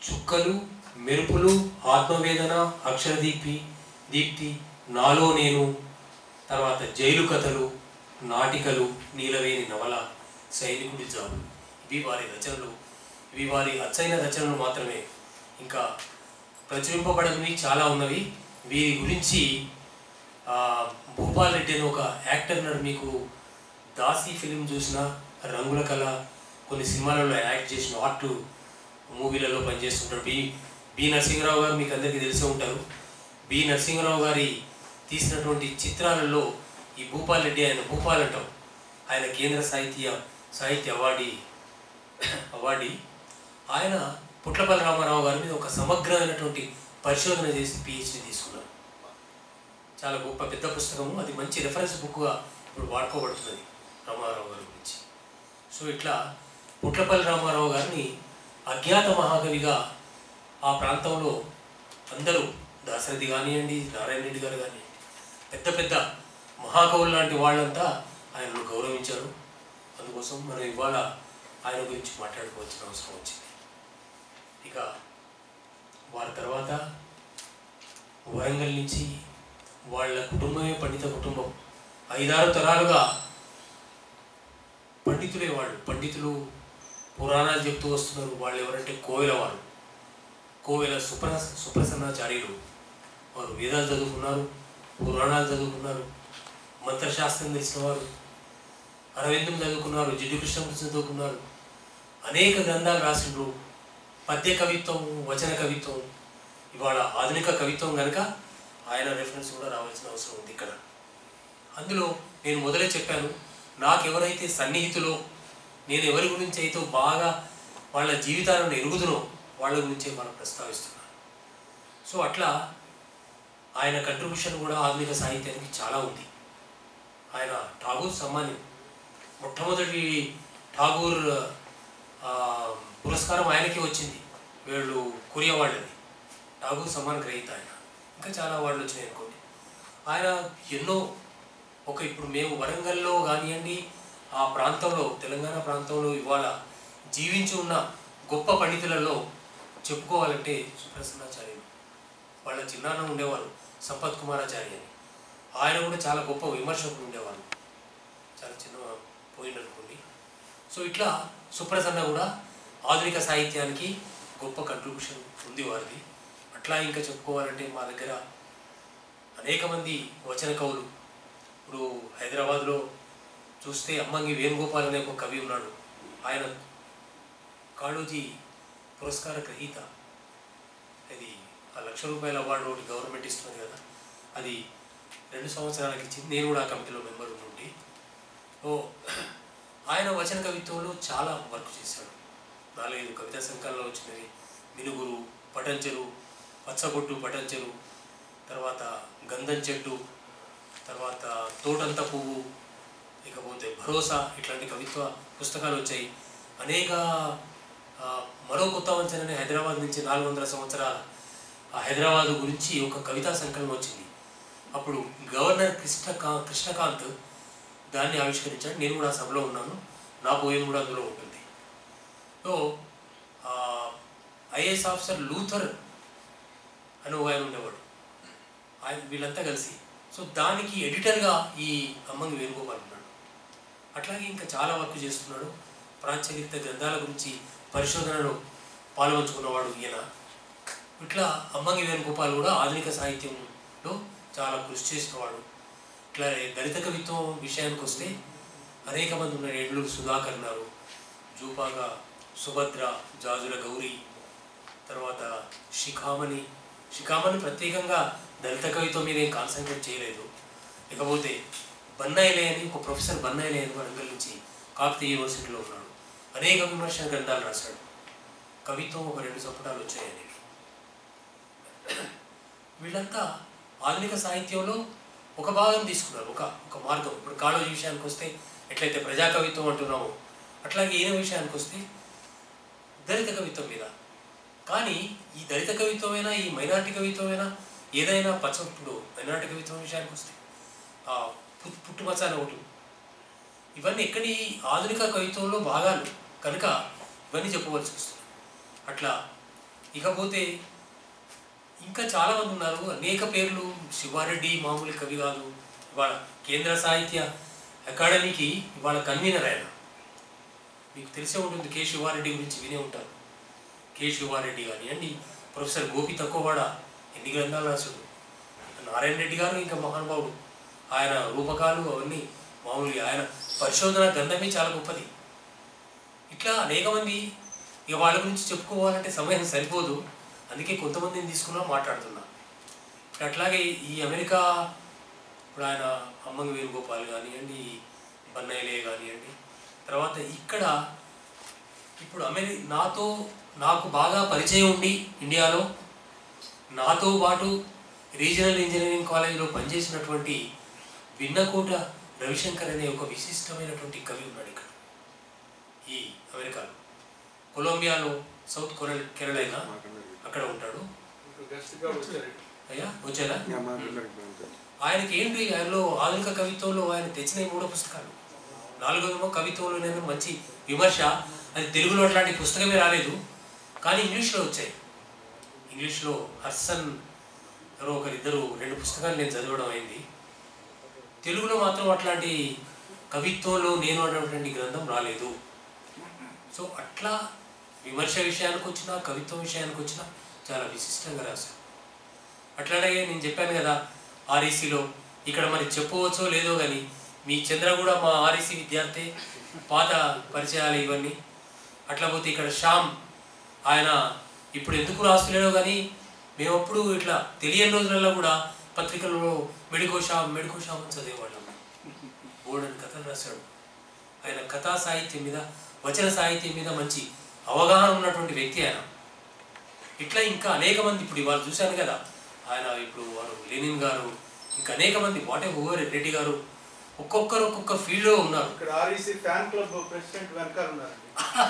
చుక్కలు మెరుపులు ఆత్మవేదన అక్షరదీప్తి దీప్తి నాలో నేను తర్వాత జైలు కథలు నాటికలు నీలవేణి నవల సైనికుడి జాబు ఇవి వారి రచనలు ఇవి వారి అచ్చైన రచనలు మాత్రమే ఇంకా ప్రచురింపబడనివి చాలా ఉన్నవి వీరి గురించి ఆ, భూపాల్ రెడ్డి అని ఒక యాక్టర్ ఉన్నాడు మీకు దాసి ఫిలిం చూసిన రంగుల కళ కొన్ని సినిమాలలో యాక్ట్ చేసిన ఆర్ట్ మూవీలలో పనిచేస్తుంటాడు బి బి నరసింహరావు గారు మీకు అందరికీ తెలిసే ఉంటారు బి నరసింహరావు గారి తీసినటువంటి చిత్రాలలో ఈ భూపాల్ రెడ్డి ఆయన భూపాల్ అంటాం ఆయన కేంద్ర సాహిత్య సాహిత్య అవార్డీ అవార్డీ ఆయన పుట్లపల్లి రామారావు గారి మీద ఒక సమగ్రమైనటువంటి పరిశోధన చేసి పిహెచ్డి తీసుకున్నారు చాలా గొప్ప పెద్ద పుస్తకము అది మంచి రెఫరెన్స్ బుక్గా ఇప్పుడు వాడుకోబడుతున్నది రామారావు గారి గురించి సో ఇట్లా పుట్లపల్లి రామారావు గారిని అజ్ఞాత మహాకవిగా ఆ ప్రాంతంలో అందరూ దాశరథి కానివ్వండి నారాయణ రెడ్డి గారు కానివ్వండి పెద్ద పెద్ద మహాకవులు లాంటి వాళ్ళంతా ఆయనను గౌరవించారు అందుకోసం మనం ఇవాళ ఆయన గురించి మాట్లాడుకోవాల్సిన అవసరం వచ్చింది ఇక వారి తర్వాత వరంగల్ నుంచి వాళ్ళ కుటుంబమే పండిత కుటుంబం ఐదారు తరాలుగా పండితులే వాళ్ళు పండితులు పురాణాలు చెప్తూ వస్తున్నారు వాళ్ళు ఎవరంటే కోవెల వాళ్ళు కోవెల సుప్ర సుప్రసన్నాచార్యులు వారు వేదాలు చదువుకున్నారు పురాణాలు చదువుకున్నారు మంత్రశాస్త్రం తెలిసిన వారు అరవిందం చదువుకున్నారు జిడ్డు కృష్ణమూర్తి చదువుకున్నారు అనేక గ్రంథాలు రాసిండ్రు పద్య కవిత్వం వచన కవిత్వం ఇవాళ ఆధునిక కవిత్వం కనుక ఆయన రెఫరెన్స్ కూడా రావాల్సిన అవసరం ఉంది ఇక్కడ అందులో నేను మొదలే చెప్పాను నాకు ఎవరైతే సన్నిహితులో నేను ఎవరి గురించి అయితే బాగా వాళ్ళ జీవితాలను ఎరుగుదునో వాళ్ళ గురించే మనం ప్రస్తావిస్తున్నాను సో అట్లా ఆయన కంట్రిబ్యూషన్ కూడా ఆధునిక సాహిత్యానికి చాలా ఉంది ఆయన ఠాగూర్ సమ్మాని మొట్టమొదటి ఠాగూర్ ఆ, పురస్కారం ఆయనకే వచ్చింది వీళ్ళు కొరియా వాళ్ళని ఠాగూర్ సమ్మాన్ గ్రహీత ఆయన ఇంకా చాలా అవార్డులు వచ్చినాయి అనుకోండి ఆయన ఎన్నో ఒక ఇప్పుడు మేము వరంగల్లో కానివ్వండి ఆ ప్రాంతంలో తెలంగాణ ప్రాంతంలో ఇవాళ జీవించి ఉన్న గొప్ప పండితులలో చెప్పుకోవాలంటే సుప్రసన్నాచార్యులు వాళ్ళ చిన్నాన్న ఉండేవారు సంపత్ కుమారాచార్య అని ఆయన కూడా చాలా గొప్ప విమర్శకులు ఉండేవారు చాలా చిన్న పోయిందనుకోండి సో ఇట్లా సుప్రసన్న కూడా ఆధునిక సాహిత్యానికి గొప్ప కంట్రిబ్యూషన్ ఉంది వారిది అట్లా ఇంకా చెప్పుకోవాలంటే మా దగ్గర అనేక మంది వచన కవులు ఇప్పుడు హైదరాబాద్లో చూస్తే అమ్మంగి వేణుగోపాల్ అనే ఒక కవి ఉన్నాడు ఆయన కాళోజీ పురస్కార గ్రహీత అది ఆ లక్ష రూపాయల అవార్డు ఒకటి గవర్నమెంట్ ఇస్తున్నది కదా అది రెండు సంవత్సరాలకి ఇచ్చింది నేను కూడా ఆ కమిటీలో మెంబర్ ఉండి ఓ ఆయన వచన కవిత్వంలో చాలా వర్క్ చేశాడు నాలుగైదు కవితా సంకలనాలు వచ్చినవి మినుగురు పటంచెరు పచ్చబొట్టు పటంచెరు తర్వాత గంధం చెట్టు తర్వాత తోటంత పువ్వు ఇకపోతే భరోసా ఇట్లాంటి కవిత్వ పుస్తకాలు వచ్చాయి అనేక ఆ, మరో కొత్త వంచన అనే హైదరాబాద్ నుంచి నాలుగు వందల సంవత్సరాల ఆ హైదరాబాద్ గురించి ఒక కవితా సంకలనం వచ్చింది అప్పుడు గవర్నర్ కృష్ణకా కృష్ణకాంత్ దాన్ని ఆవిష్కరించాడు నేను కూడా ఆ సభలో ఉన్నాను నా పోయం కూడా అందులో ఉంటుంది సో ఐఏఎస్ ఆఫీసర్ లూథర్ అని ఒక ఆయన ఉండేవాడు ఆయన వీళ్ళంతా కలిసి సో దానికి ఎడిటర్గా ఈ అమ్మంగి వేణుగోపాల్ ఉన్నాడు అట్లాగే ఇంకా చాలా వర్క్ చేస్తున్నాడు ప్రాచలిత గ్రంథాల గురించి పరిశోధనలో పాల్పంచుకున్నవాడు ఈయన ఇట్లా అమ్మంగి వేణుగోపాల్ కూడా ఆధునిక సాహిత్యంలో చాలా కృషి చేసినవాడు ఇట్లా దళిత కవిత్వం విషయానికి వస్తే అనేక మంది ఉన్నారు ఎడ్లూరు సుధాకర్ ఉన్నారు జూపాగా సుభద్ర జాజుల గౌరీ తర్వాత శిఖామణి శిఖామణి ప్రత్యేకంగా దళిత కవిత్వం మీద ఏం కాన్సన్ట్రేట్ చేయలేదు ఇకపోతే బన్నాయిలే అని ఒక ప్రొఫెసర్ బన్నాయిలే అని వరంగల్ నుంచి కాకతీయ యూనివర్సిటీలో ఉన్నాడు అనేక విమర్శన గ్రంథాలు రాశాడు కవిత్వం ఒక రెండు సంపుటాలు వచ్చాయని వీళ్ళంతా ఆధునిక సాహిత్యంలో ఒక భాగం తీసుకున్నారు ఒక ఒక మార్గం ఇప్పుడు కాళోజీ విషయానికి వస్తే ఎట్లయితే ప్రజా కవిత్వం అంటున్నామో అట్లాగే ఈయన విషయానికి వస్తే దళిత కవిత్వం మీద కానీ ఈ దళిత కవిత్వమైనా ఈ మైనార్టీ కవిత్వమైనా ఏదైనా పచ్చ ఇప్పుడు మైనార్టీ కవిత్వం విషయానికి వస్తే ఆ పుట్- పుట్టుమచ్చ అని ఒకటి ఇవన్నీ ఎక్కడి ఆధునిక కవిత్వంలో భాగాలు కనుక ఇవన్నీ చెప్పవలసి వస్తుంది అట్లా ఇకపోతే ఇంకా చాలామంది ఉన్నారు అనేక పేర్లు శివారెడ్డి మామూలు కవి కాదు ఇవాళ కేంద్ర సాహిత్య అకాడమీకి ఇవాళ కన్వీనర్ ఆయన మీకు తెలిసే ఉంటుంది కె శివారెడ్డి గురించి వినే ఉంటారు కె శివారెడ్డి కానివ్వండి ప్రొఫెసర్ గోపి తక్కువవాడ ఎన్ని గ్రంథాలు రాశాడు నారాయణ రెడ్డి గారు ఇంకా మహానుభావుడు ఆయన రూపకాలు అవన్నీ మామూలుగా ఆయన పరిశోధన గ్రంథమే చాలా గొప్పది ఇట్లా అనేక మంది ఇక వాళ్ళ గురించి చెప్పుకోవాలంటే సమయం సరిపోదు అందుకే కొంతమందిని తీసుకున్నా మాట్లాడుతున్నా ఇప్పుడు అట్లాగే ఈ అమెరికా ఇప్పుడు ఆయన అమ్మంగి వేణుగోపాల్ కానివ్వండి బన్నయ్యలే కానివ్వండి తర్వాత ఇక్కడ ఇప్పుడు అమెరి నాతో నాకు బాగా పరిచయం ఉండి ఇండియాలో నాతో పాటు రీజనల్ ఇంజనీరింగ్ కాలేజీలో పనిచేసినటువంటి విన్నకోట రవిశంకర్ అనే ఒక విశిష్టమైనటువంటి కవి ఉన్నాడు ఇక్కడ ఈ అమెరికాలో కొలంబియాలో సౌత్ కొరల్ కెరళైనా అక్కడ ఉంటాడు అయ్యా వచ్చారా ఆయనకి ఏంటి ఆయనలో ఆధునిక కవిత్వంలో ఆయన తెచ్చిన ఈ మూడో పుస్తకాలు నాలుగోదేమో కవిత్వంలో నేను మంచి విమర్శ అది తెలుగులో అట్లాంటి పుస్తకమే రాలేదు కానీ ఇంగ్లీష్లో వచ్చాయి ఇంగ్లీష్లో హర్సన్ ఎవరో ఒకరిద్దరు రెండు పుస్తకాలు నేను చదవడం అయింది తెలుగులో మాత్రం అట్లాంటి కవిత్వంలో నేను అన్నటువంటి గ్రంథం రాలేదు సో అట్లా విమర్శ విషయానికి వచ్చినా కవిత్వం విషయానికి వచ్చినా చాలా విశిష్టంగా రాశారు అట్లాగే నేను చెప్పాను కదా ఆర్ఈసీలో ఇక్కడ మరి చెప్పవచ్చో లేదో కానీ మీ చంద్ర కూడా మా ఆర్ఈసీ విద్యార్థి పాత పరిచయాలు ఇవన్నీ అట్లా పోతే ఇక్కడ శ్యామ్ ఆయన ఇప్పుడు ఎందుకు రాస్తలేడో కానీ మేము అప్పుడు ఇట్లా తెలియని రోజులలో కూడా పత్రికలలో మెడికో షామ్ మెడికో షామ్ అని చదివేవాళ్ళం బోర్డని కథలు రాశాడు ఆయన కథా సాహిత్యం మీద వచన సాహిత్యం మీద మంచి అవగాహన ఉన్నటువంటి వ్యక్తి ఆయన ఇట్లా ఇంకా అనేక మంది ఇప్పుడు ఇవాళ చూశాను కదా ఆయన ఇప్పుడు వారు లెనిన్ గారు ఇంకా అనేక మంది వాటే ఓవర్ రెడ్డి గారు ఒక్కొక్కరు ఒక్కొక్క ఫీల్డ్లో ఉన్నారు ఇక్కడ ఆర్ఈసీ ఫ్యాన్ క్లబ్ ప్రెసిడెంట్ వెనకాల ఉన్నారండి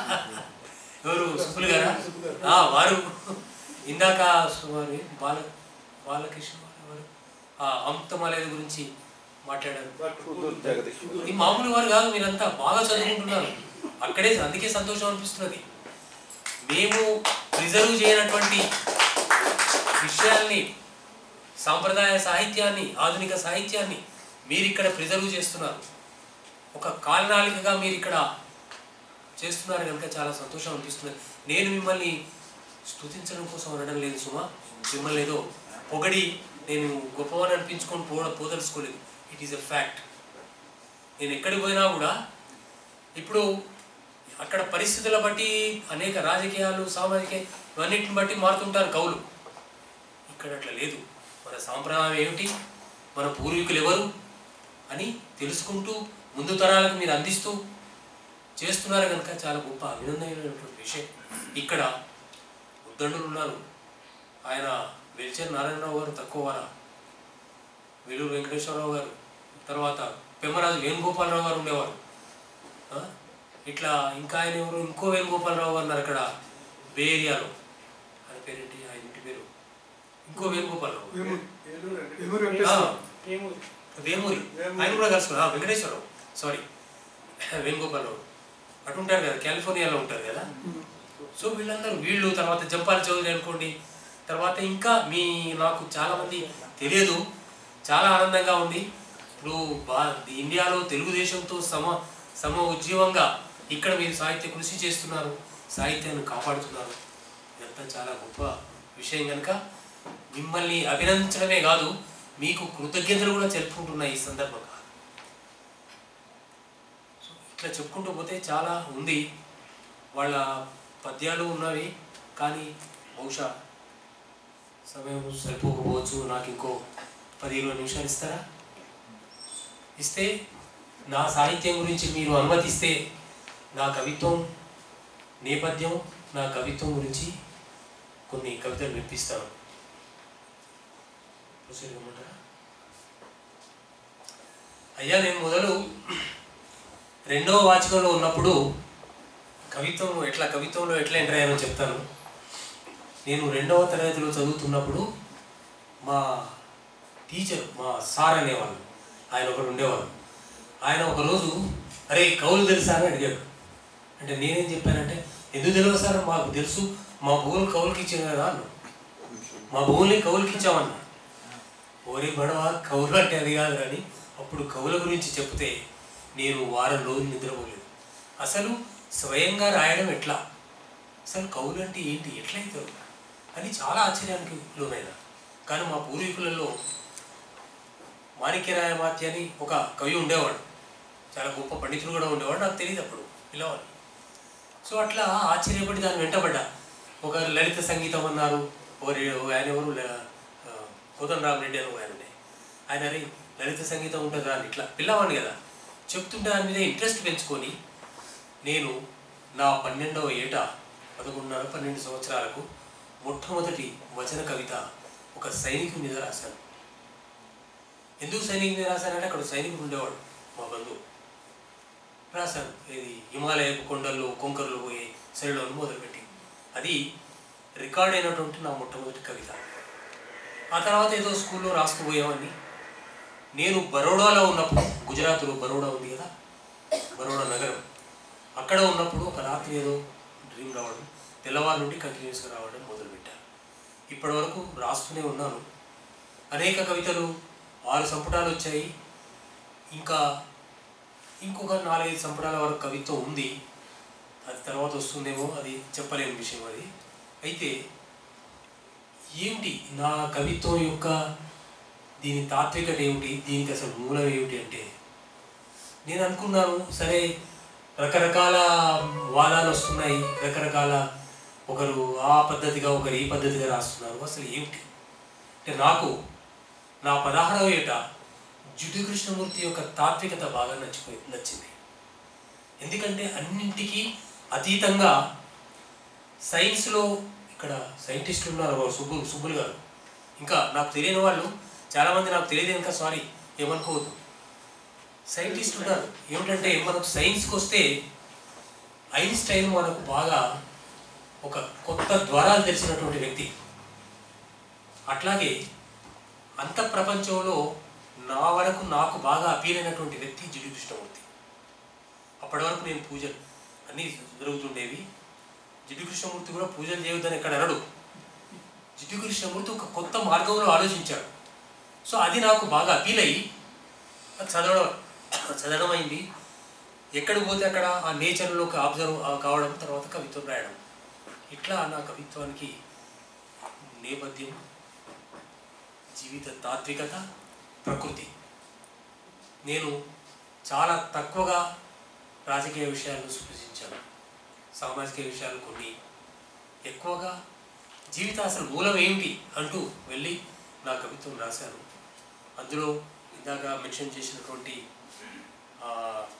ఎవరు సుబ్బులు గారా సుబ్బులు గారు. ఆ, వారు ఇందాక వారు బాల బాలకృష్ణ వారు ఎవరు? ఆ అమృతమాలయ గురించి మాట్లాడారు డాక్టర్ జగదీష్. ఈ మామూలు వారు కాదు మీరంతా బాగా చదువుకుంటున్నారు అక్కడే అందుకే సంతోషం అనిపిస్తున్నది మేము రిజర్వ్ చేయనటువంటి విషయాల్ని సాంప్రదాయ సాహిత్యాన్ని ఆధునిక సాహిత్యాన్ని మీరు ఇక్కడ ప్రిజర్వ్ చేస్తున్నారు ఒక కాలనాలికగా మీరు ఇక్కడ చేస్తున్నారు కనుక చాలా సంతోషం అనిపిస్తున్నది నేను మిమ్మల్ని స్తుతించడం కోసం అనడం లేదు సుమా మిమ్మల్ని ఏదో పొగడి నేను గొప్పవాడిని అనిపించుకొని పో పోదలుచుకోలేదు ఇట్ ఈస్ ఎ ఫ్యాక్ట్ నేను ఎక్కడికి పోయినా కూడా ఇప్పుడు అక్కడ పరిస్థితుల బట్టి అనేక రాజకీయాలు సామాజిక ఇవన్నిటిని బట్టి మారుతుంటారు కవులు ఇక్కడ అట్లా లేదు మన సాంప్రదాయం ఏమిటి మన పూర్వీకులు ఎవరు అని తెలుసుకుంటూ ముందు తరాలకు మీరు అందిస్తూ చేస్తున్నారు కనుక చాలా గొప్ప అభినందనమైనటువంటి విషయం ఇక్కడ ఉద్దండులు ఉన్నారు ఆయన వెల్చర్ నారాయణరావు గారు తక్కువ వారా వేలూరు వెంకటేశ్వరరావు గారు తర్వాత పెమ్మరాజు వేణుగోపాలరావు గారు ఉండేవారు ఆ? ఇట్లా ఇంకా ఆయన ఎవరు ఇంకో వేణుగోపాలరావు గారు ఉన్నారు అక్కడ బే ఏరియాలో ఆయన పేరేంటి ఆయన ఇంటి పేరు ఇంకో వేణుగోపాలరావు ఏలూరు అండి. ఏలూరు ఆ, వెంకటేశ్వర. ఏమూరు. వేమూరి వేమూరి. ఆయన కూడా కలుసుకున్నా వెంకటేశ్వరరావు సారీ వేణుగోపాలరావు అటు ఉంటారు కదా కాలిఫోర్నియాలో ఉంటారు కదా సో వీళ్ళందరూ వీళ్ళు తర్వాత జంపాల చౌదరి అనుకోండి తర్వాత ఇంకా మీ నాకు చాలా మంది తెలియదు చాలా ఆనందంగా ఉంది ఇప్పుడు బా ఇండియాలో తెలుగుదేశంతో సమ సమ ఉజ్జీవంగా ఇక్కడ మీరు సాహిత్య కృషి చేస్తున్నారు సాహిత్యాన్ని కాపాడుతున్నారు ఇదంతా చాలా గొప్ప విషయం కనుక మిమ్మల్ని అభినందించడమే కాదు మీకు కృతజ్ఞతలు కూడా చెప్పుకుంటున్నాయి ఈ సందర్భంగా సో ఇట్లా చెప్పుకుంటూ పోతే చాలా ఉంది వాళ్ళ పద్యాలు ఉన్నవి కానీ బహుశా సమయం సరిపోకపోవచ్చు నాకు ఇంకో పది ఇరవై నిమిషాలు ఇస్తారా ఇస్తే నా సాహిత్యం గురించి మీరు అనుమతిస్తే నా కవిత్వం నేపథ్యం నా కవిత్వం గురించి కొన్ని కవితలు వినిపిస్తాను ప్రొసీడ్ కమ్మంటారా? అయ్యా నేను మొదలు రెండవ వాచకంలో ఉన్నప్పుడు కవిత్వం ఎట్లా కవిత్వంలో ఎట్లా ఎంటర్ అయ్యానో చెప్తాను నేను రెండవ తరగతిలో చదువుతున్నప్పుడు మా టీచర్ మా సార్ అనేవాళ్ళు ఆయన ఒకడు ఉండేవాడు ఆయన ఒకరోజు అరే కవులు తెలుసా అని అడిగాడు అంటే నేనేం చెప్పానంటే ఎందుకు తెలియదు సార్ మాకు తెలుసు మా భూములు కౌలుకి ఇచ్చారు కదా అన్న మా భూముల్ని కౌలుకి ఇచ్చామన్న ఓరి బడవ కౌలు అంటే అది కాదు కానీ అప్పుడు కౌల గురించి చెప్తే నేను వారం రోజులు నిద్రపోలేదు అసలు స్వయంగా రాయడం ఎట్లా అసలు కౌలు అంటే ఏంటి ఎట్లయితారు అని చాలా ఆశ్చర్యానికి లోనైనా కానీ మా పూర్వీకులలో మాణిక్యరాయమాత్య అని ఒక కవి ఉండేవాడు చాలా గొప్ప పండితుడు కూడా ఉండేవాడు నాకు తెలియదు అప్పుడు పిల్లవాడు సో అట్లా ఆశ్చర్యపడి దాన్ని వెంటబడ్డా ఒక లలిత సంగీతం అన్నారు ఒకరి ఆయన ఎవరు కోదన్ రామరెడ్డి అని ఒక ఆయన ఉండే. ఆయన అరే లలిత సంగీతం ఉంటుంది అని ఇట్లా పిల్లవాడిని కదా చెప్తుంటే దాని మీద ఇంట్రెస్ట్ పెంచుకొని నేను నా పన్నెండవ ఏట పదకొండున్నర పన్నెండు సంవత్సరాలకు మొట్టమొదటి వచన కవిత ఒక సైనికుడి మీద రాశాను ఎందుకు సైనికుడి మీద రాశానంటే అక్కడ ఒక సైనికుడు ఉండేవాడు మా బంధువు రాశాను ఇది హిమాలయపు కొండల్లో కొంకర్లు పోయే శరీరంలో మొదలుపెట్టి అది రికార్డ్ అయినటువంటి నా మొట్టమొదటి కవిత ఆ తర్వాత ఏదో స్కూల్లో రాస్తూ పోయేవాడిని నేను బరోడాలో ఉన్నప్పుడు గుజరాత్లో బరోడా ఉంది కదా బరోడా నగరం అక్కడ ఉన్నప్పుడు ఒక రాత్రి ఏదో డ్రీమ్ రావడం తెల్లవారు నుండి కంటిన్యూస్గా రావడం మొదలుపెట్టాను ఇప్పటి వరకు రాస్తూనే ఉన్నాను అనేక కవితలు ఆరు సంపుటాలు వచ్చాయి ఇంకా ఇంకొక నాలుగైదు సంపుటాల వరకు కవిత్వం ఉంది అది తర్వాత వస్తుందేమో అది చెప్పలేని విషయం అది అయితే ఏమిటి నా కవిత్వం యొక్క దీని తాత్వికత ఏమిటి దీనికి అసలు మూలం ఏమిటి అంటే నేను అనుకున్నాను సరే రకరకాల వాదాలు వస్తున్నాయి రకరకాల ఒకరు ఆ పద్ధతిగా ఒకరు ఈ పద్ధతిగా రాస్తున్నారు అసలు ఏమిటి అంటే నాకు నా పదహారవ ఏట జుడ్డు కృష్ణమూర్తి యొక్క తాత్వికత బాగా నచ్చిపోయి నచ్చింది ఎందుకంటే అన్నింటికీ అతీతంగా సైన్స్లో ఇక్కడ సైంటిస్టులు ఉన్నారు వారు సుబ్బు సుబ్బులు గారు ఇంకా నాకు తెలియని వాళ్ళు చాలామంది నాకు తెలియదు ఇంకా సారీ ఏమనుకోవద్దు సైంటిస్ట్ ఉన్నారు ఏమిటంటే మనకు సైన్స్కి వస్తే ఐన్స్టైన్ మనకు బాగా ఒక కొత్త ద్వారాలు తెలిసినటువంటి వ్యక్తి అట్లాగే అంత ప్రపంచంలో నా వరకు నాకు బాగా అపీల్ అయినటువంటి వ్యక్తి జిడి కృష్ణమూర్తి అప్పటి వరకు నేను పూజలు అన్నీ జరుగుతుండేవి జిడ్డు కృష్ణమూర్తి కూడా పూజలు చేయొద్దని ఎక్కడ అనడు జిడ్డు కృష్ణమూర్తి ఒక కొత్త మార్గంలో ఆలోచించాడు సో అది నాకు బాగా అపీల్ అయ్యి అది చదవడం చదవడం అయింది ఎక్కడికి పోతే అక్కడ ఆ నేచర్లోకి అబ్జర్వ్ కావడం తర్వాత కవిత్వం రాయడం ఇట్లా నా కవిత్వానికి నేపథ్యం జీవిత తాత్వికత ప్రకృతి నేను చాలా తక్కువగా రాజకీయ విషయాలను స్పృశించాను సామాజిక విషయాలు కొన్ని ఎక్కువగా జీవిత అసలు మూలం ఏమిటి అంటూ వెళ్ళి నా కవిత్వం రాశాను అందులో ఇందాక మెన్షన్ చేసినటువంటి ఆ,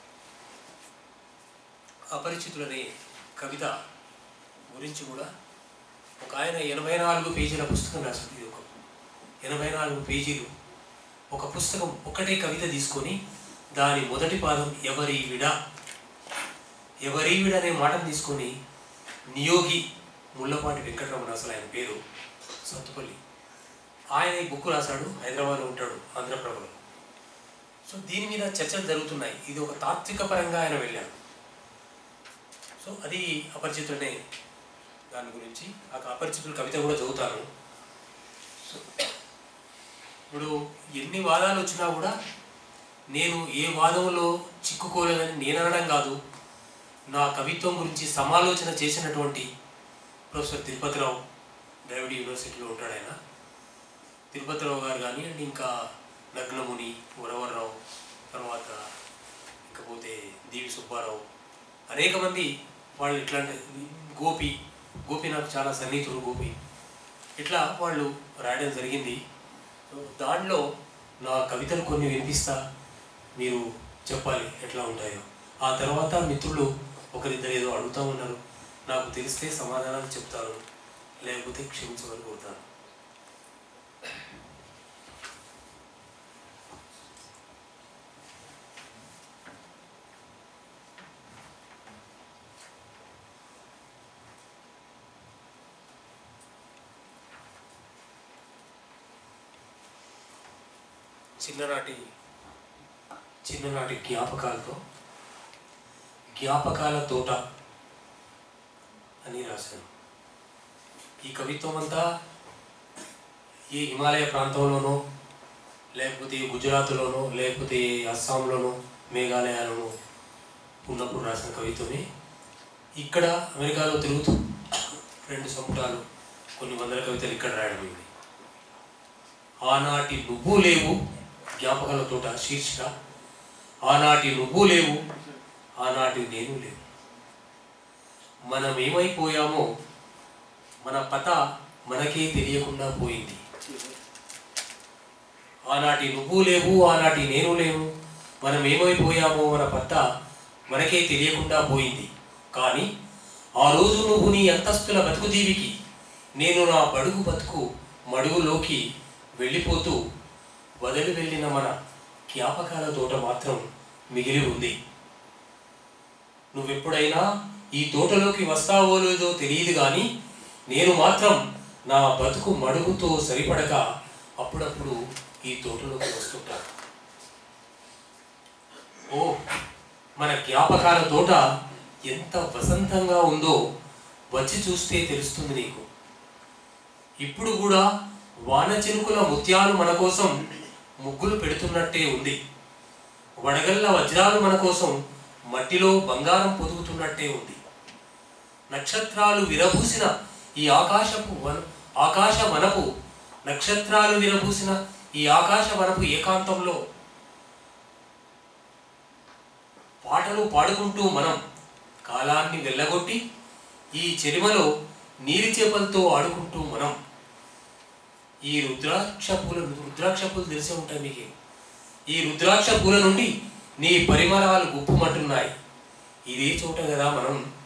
అపరిచితులనే కవిత గురించి కూడా ఒక ఆయన ఎనభై నాలుగు పేజీల పుస్తకం రాశాడు ఇది ఒక ఎనభై నాలుగు పేజీలు ఒక పుస్తకం ఒకటే కవిత తీసుకొని దాని మొదటి పాదం ఎవరి విడ ఎవరి విడ అనే మాటను తీసుకొని నియోగి ముళ్ళపాటి వెంకటరమణ అసలు ఆయన పేరు సత్తుపల్లి ఆయన ఈ బుక్ రాశాడు హైదరాబాద్లో ఉంటాడు ఆంధ్రప్రభలో సో దీని మీద చర్చలు జరుగుతున్నాయి ఇది ఒక తాత్విక పరంగా ఆయన వెళ్ళాడు సో అది అపరిచితులనే దాని గురించి ఆ అపరిచితుల కవిత కూడా చదువుతాను సో ఇప్పుడు ఎన్ని వాదాలు వచ్చినా కూడా నేను ఏ వాదంలో చిక్కుకోలేదని నేను అనడం కాదు నా కవిత్వం గురించి సమాలోచన చేసినటువంటి ప్రొఫెసర్ తిరుపతిరావు ద్రవిడ యూనివర్సిటీలో ఉంటాడు ఆయన తిరుపతిరావు గారు కానీ అండ్ ఇంకా నగ్నముని వరవరరావు తర్వాత ఇకపోతే దేవి సుబ్బారావు అనేక మంది వాళ్ళు ఇట్లాంటి గోపి గోపి నాకు చాలా సన్నిహితుడు గోపి ఇట్లా వాళ్ళు రాయడం జరిగింది దాంట్లో నా కవితలు కొన్ని వినిపిస్తా మీరు చెప్పాలి ఎట్లా ఉంటాయో ఆ తర్వాత మిత్రులు ఒకరిద్దరు ఏదో అడుగుతూ ఉన్నారు నాకు తెలిస్తే సమాధానాలు చెప్తాను లేకపోతే క్షమించమని కోరుతాను చిన్ననాటి చిన్ననాటి జ్ఞాపకాలతో జ్ఞాపకాల తోట అని రాశాను ఈ కవిత్వం అంతా ఈ హిమాలయ ప్రాంతంలోనో లేకపోతే గుజరాత్లోనో లేకపోతే అస్సాంలోనో మేఘాలయాలోనో ఉన్నప్పుడు రాసిన కవిత్వమే ఇక్కడ అమెరికాలో తిరుగుతూ రెండు సంపుటాలు కొన్ని వందల కవితలు ఇక్కడ రాయడం ఇది ఆనాటి నువ్వు లేవు జ్ఞాపకాల తోట శీర్షిక ఆనాటి నువ్వు లేవు ఆనాటి నేను లేవు మనం ఏమైపోయామో మన పత మనకే తెలియకుండా పోయింది ఆనాటి నువ్వు లేవు ఆనాటి నేను లేవు మనం ఏమైపోయామో మన పత్త మనకే తెలియకుండా పోయింది కానీ ఆ రోజు నువ్వు నీ అంతస్తుల బతుకుదీవికి నేను నా బడుగు బతుకు మడుగులోకి వెళ్ళిపోతూ వదిలి వెళ్ళిన మన జ్ఞాపకాల తోట మాత్రం మిగిలి ఉంది నువ్వెప్పుడైనా ఈ తోటలోకి వస్తావో లేదో తెలియదు కానీ నేను మాత్రం నా బతుకు మడుగుతో సరిపడక అప్పుడప్పుడు ఈ తోటలోకి వస్తుంటాను ఓ మన జ్ఞాపకాల తోట ఎంత వసంతంగా ఉందో వచ్చి చూస్తే తెలుస్తుంది నీకు ఇప్పుడు కూడా వాన చినుకుల ముత్యాలు మన కోసం ముగ్గులు పెడుతున్నట్టే ఉంది వడగళ్ళ వజ్రాలు మన కోసం మట్టిలో బంగారం పొదుగుతున్నట్టే ఉంది నక్షత్రాలు విరబూసిన ఈ ఆకాశపు వన ఆకాశ వనపు నక్షత్రాలు విరబూసిన ఈ ఆకాశ వనపు ఏకాంతంలో పాటలు పాడుకుంటూ మనం కాలాన్ని వెళ్ళగొట్టి ఈ చెరిమలో నీరి చేపలతో ఆడుకుంటూ మనం ఈ రుద్రాక్ష పూల రుద్రాక్ష పూలు తెలిసే ఉంటాయి మీకు ఈ రుద్రాక్ష పూల నుండి నీ పరిమళాలు గుప్పుమంటున్నాయి ఇదే చోట కదా మనం